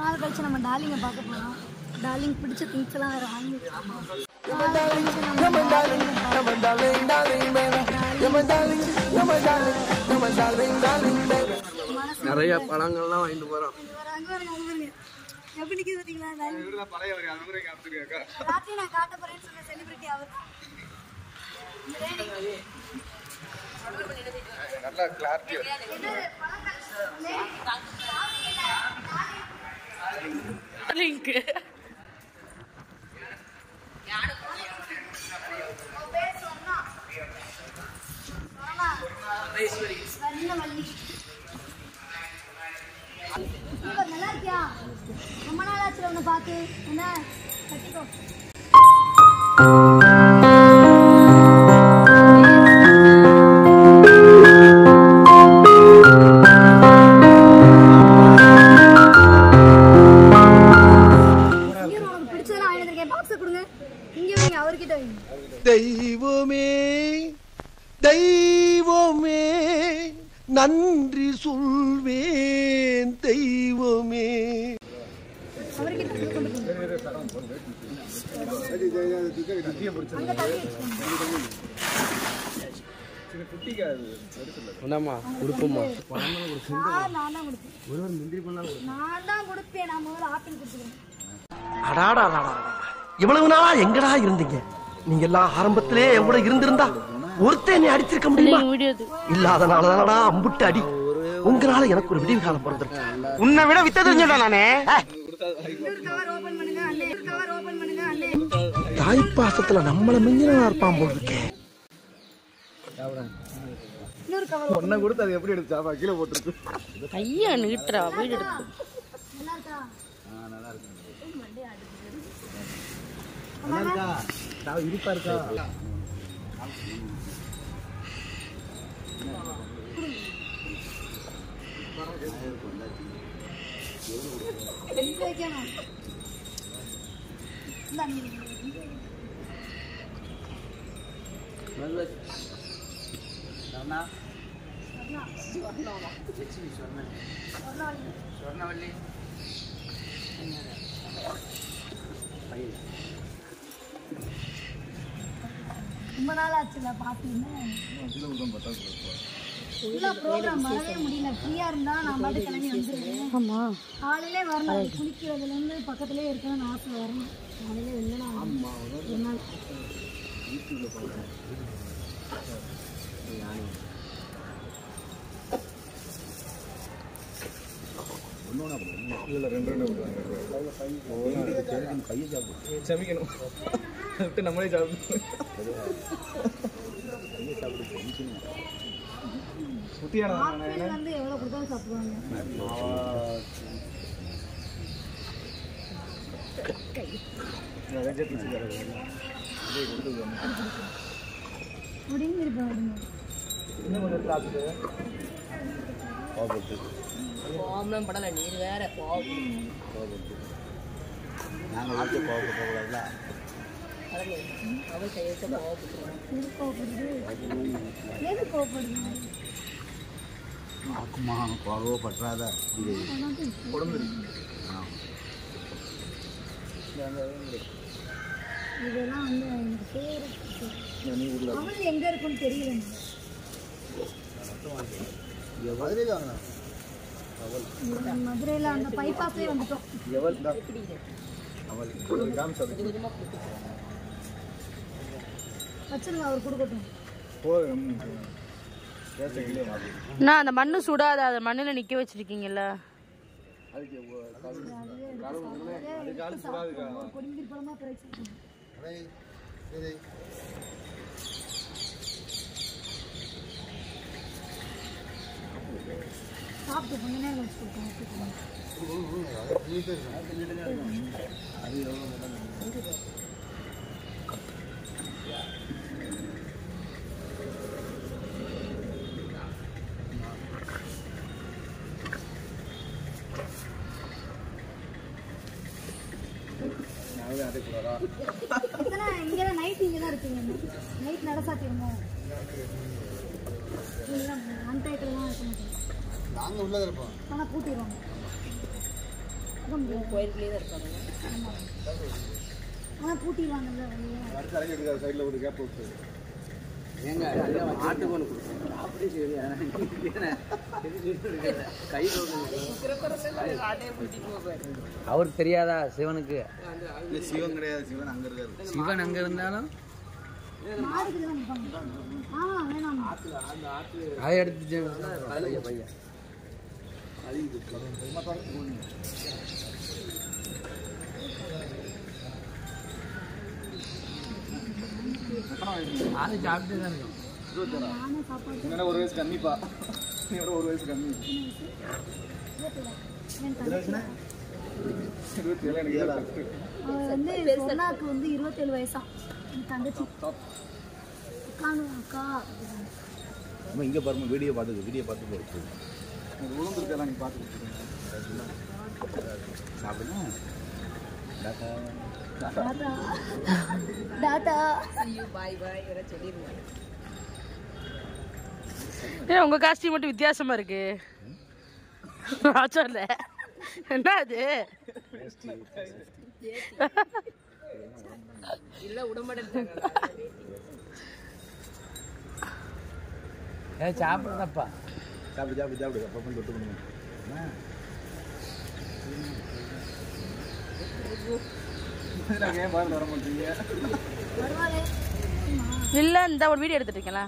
நாள் கழிச்சு நம்ம டார்லிங்கை பார்க்க போகிறோம் டார்லிங் பிடிச்ச திங்ஸ் எல்லாம் வேறு வாங்கி வச்சிருக்கோம். நாள் கழிச்சு நம்ம darling அ பார்க்க- மனசு நிறைய பழங்கள்லாம் வாங்கிட்டு போறோம் இது வர அங்க பாருங்க, அங்க பாருங்க. எப்படி நிக்குது பாத்தீங்களா darling? ராத்திரி நான் காட்ட போறேன்னு சொன்ன celebrity அவர் தான். நல்லா கிளாரிட்டி என்னது, பழங்கள்? லிங்க் உன் பேர் சொன்னா. ஆமா. வண்ணவள்ளி. சூப்பர், நல்லா இருக்கியா ரொம்ப நாள் ஆச்சு உன்னை பார்த்து என்ன கட்டிக்கோ இங்க உனக்கு பிடிச்சதெல்லாம் வாங்கி வந்திருக்கேன் பாக்ஸை கொடுங்க இங்க வைங்க அவர்கிட்ட வைங்க தெய்வமே தெய்வமே நன்றி சொல்வேன் தெய்வமே அவர்கிட்ட இருந்து கொண்டு போங்க. அங்க தள்ளி வச்சுக்கோங்க. என்னம்மா கொடுப்போம்மா ஆ, நான் தான் கொடுப்பேன் நான் தான் கொடுப்பேன் நான் முதல்ல ஆப்பிள் கொடுத்துக்கிறேன் அடாடாடாடா இவ்வளவு நாளா எங்கடா இருந்தீங்க நீங்க எல்லாம் ஆரம்பத்திலே என் கூட இருந்திருந்தா ஒருத்தன் என்னை அடிச்சிருக்க முடியுமா வீடியோ இல்லாதனாலதானடா அம்புட்டு அடி உங்களால எனக்கு ஒரு விடிவு காலம் பிறந்திருக்கு உன்னை விட வித்த தெரிஞ்சடா நானே இன்னொரு கவர் ஓபன் பண்ணுங்க அண்ணே இன்னொரு கவர் ஓபன் பண்ணுங்க அண்ணே தாய் பாசத்துல நம்மள மிஞ்சினா இருப்பான் போல் இருக்கே இன்னொரு கவர் ஒன்ன கொடுத்து அது எப்படி எடுத்து சாப்பா கீழே போட்டுருக்கு ஐயா நீட்டுறா வீடு எடுத்து நல்லா இருக்கா இருப்பா இருக்கா எங்க வைக்கணும் இந்தா நீ ரொம்ப நாள் ஆச்சுல பார்த்தீங்கன்னா உள்ள ப்ரோக்ராம் வரவே முடியல ஃப்ரீயா இருந்தா நான் பாட்டு கிளம்பி வந்துருவேன் ஆமா காலையிலே வரணும் குளிக்கிறதுல இருந்து பக்கத்துலயே இருக்கணும்னு ஆசை வரணும் காலையில வெளில நான் ஒரு நாள் இல்ல ரெண்டு ரெண்டு சமைக்கணும் விட்டு நம்மளே சாப்பிடணும் குட்டியான ஆப்பிள் வந்து எவ்வளவு கொடுத்தாலும் சாப்பிடுவாங்க முடிஞ்சு இருப்பேன் கோபம் படல நீர் வேற கோபம் அவள் கையெழுத்த கோபப்படுறான் எது கோவப்படுது எது கோவப்படுது இதெல்லாம் வந்து எனக்கு ஃபேவரட் அவள் எங்க இருக்குன்னு தெரியல எனக்கு. மதுரையில அந்த பைபாஸ்லயே வந்துட்டோம் வச்சிருங்க அவர் கொடுக்கட்டும் நான் அந்த மண்ணு சுடாத அந்த மண்ணுல நிக்க வச்சிருக்கீங்கல்ல கொடுங்கி பழமா பிறகு சாப்பிட்டு கொஞ்ச நேரம் கழிச்சு கொடுப்போம் இத்தனை இங்கே தான் நைட் இங்கே தான் இருப்பீங்க நைட் நட சாத்திடுங்க அந்த டயத்துலலாம் இருக்க மாட்டேங்க நாங்க உள்ளத இருப்போம் ஆனால் பூட்டிடுவாங்க திறக்க முடியாது கோயிலுக்குள்ளே தான் இருப்பாங்க ஆனால் பூட்டிடுவாங்கல்ல வெளியே அடுத்து இறங்கி எடுக்காது சைடில் ஒரு கேப் விட்டு ஏங்க மாட்டுக்கு ஒன்று கொடுக்கணும் அப்படி சரி கை அவருக்கு தெரியாதா சிவனுக்கு இல்லை சிவன் கிடையாது சிவன் அங்கே இருக்காரு சிவன் அங்க இருந்தாலும் மாடுக்கு தான் நிற்பாங்க ஆ வேணாம் அதை எடுத்து பையன் பையன் அது சாப்பிட்டு தான் இருக்கும் நானே சாப்பாடு என்னோட ஒரு வயசு கம்மிப்பா என்னோட ஒரு வயசு கம்மி என் தங்கச்சி இருபத்தி ஏழு எனக்கு ஏழு அவ வந்து சொன்னாக்கு வந்து இருபத்தேழு வயசா என் தங்கச்சி அக்கானு அக்கா நம்ம இங்கே பாருங்க வீடியோ பார்த்துக்கு வீடியோ பார்த்து போட்டு எனக்கு விழுந்துருக்கெல்லாம் நீங்கள் பார்த்துக்கிட்டு சாப்பிடுங்க tata tata tata bye bye வர சொல்லிடுவாங்க ஏன் உங்க காஸ்டியூம் மட்டும் வித்தியாசமா இருக்கு சொல்ல என்ன அது இல்ல விடமாட்டேன் ஏ சாப்பிட்றப்பா சாப்பிடு சாப்பிடு சாப்பிடு அப்போ பண்ணி தொட்டு பண்ணுங்க நாங்கள் ஏன் பாருங்க வர மாட்டீங்க வருவாளே இல்ல இந்த ஒரு வீடியோ எடுத்துட்டு இருக்கேன்ல